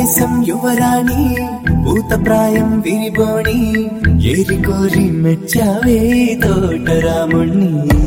దేశం యువరాణి భూతప్రాయం విరిబోణి ఏరి కోరి మెచ్చావే తోటరాముణ్ణి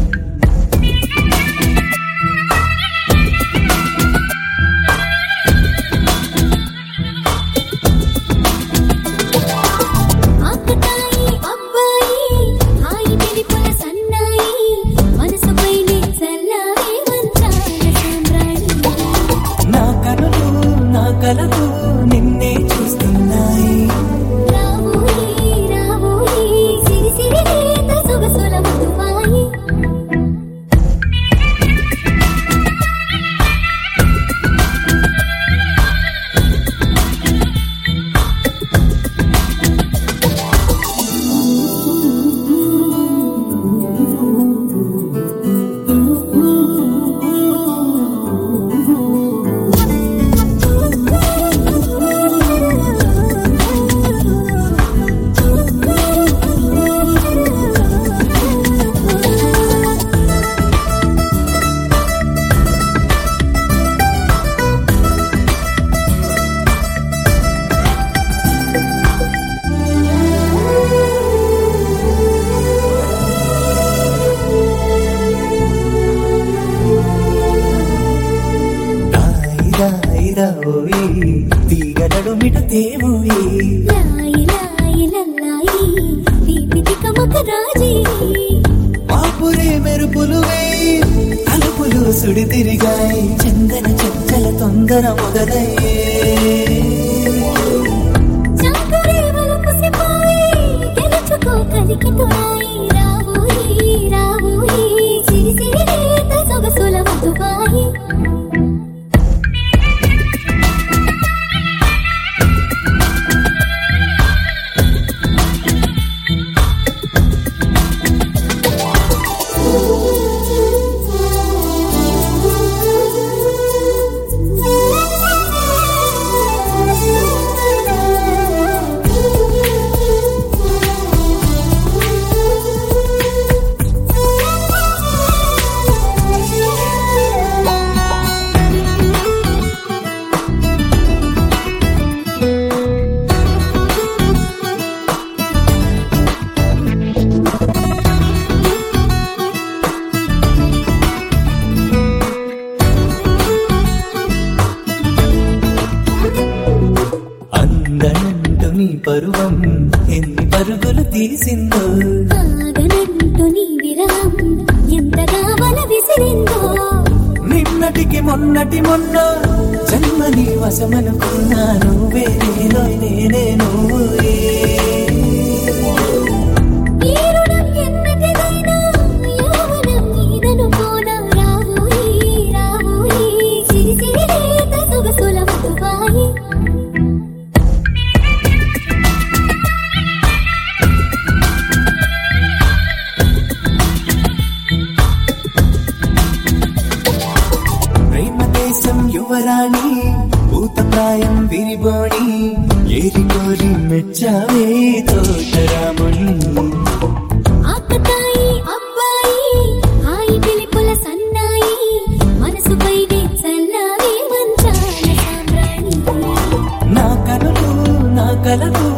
ఆకతాయి అబ్బాయి హాయి వెలిపుల సన్నాయి మనసుపైనే చల్లారే మంచాల సామ్రాణి నా కనులు నా కలకు నిన్నే చూస్తున్నాయి రావోయి రావోయి సిరి సిరి లేత సొగసుల మధువాయి రాయిరా ఓయి తీగలడు మిట తేవోయి లాయి లాయి లల్లాయి దీపితి కమక రాజీ పాపురే మెరుపులు వేయి అలుపులు సుడి తిరిగాయి చందన చెక్కల తొందర మొదలయ్యే చాకరే వలపుసిపోయి గెలుచుకో కలికి తోడాయి రావోయి రావోయి సిరి సిరి లేత సొగసుల మధువాయి అందనంటు నీ పరువం ఎన్ని పరుగులు తీసిందో ఆగనంటూ నీ విరహం ఎంతగా వల విసిరిందో నిన్నటికి మొన్నటి మొన్న జన్మని వశమనుకున్నా నువ్వే నేను నేనే నువ్వే ఈ రుణం ఎన్నటిదైనా యౌవనం నీదనుకోనా రావోయి రావోయి సిరి సిరి లేత సొగసుల మధువాయి ప్రేమ దేశం యువరాణి భూతప్రాయం విరిబోణి ఏరి కోరి మెచ్చావే తోటరాముణ్ణి ఆకతాయి అబ్బాయి హాయి పిలిపుల సన్నాయి మనసుపైనే చల్లారే మంచాల సామ్రాణి నా కనులు నా కలకు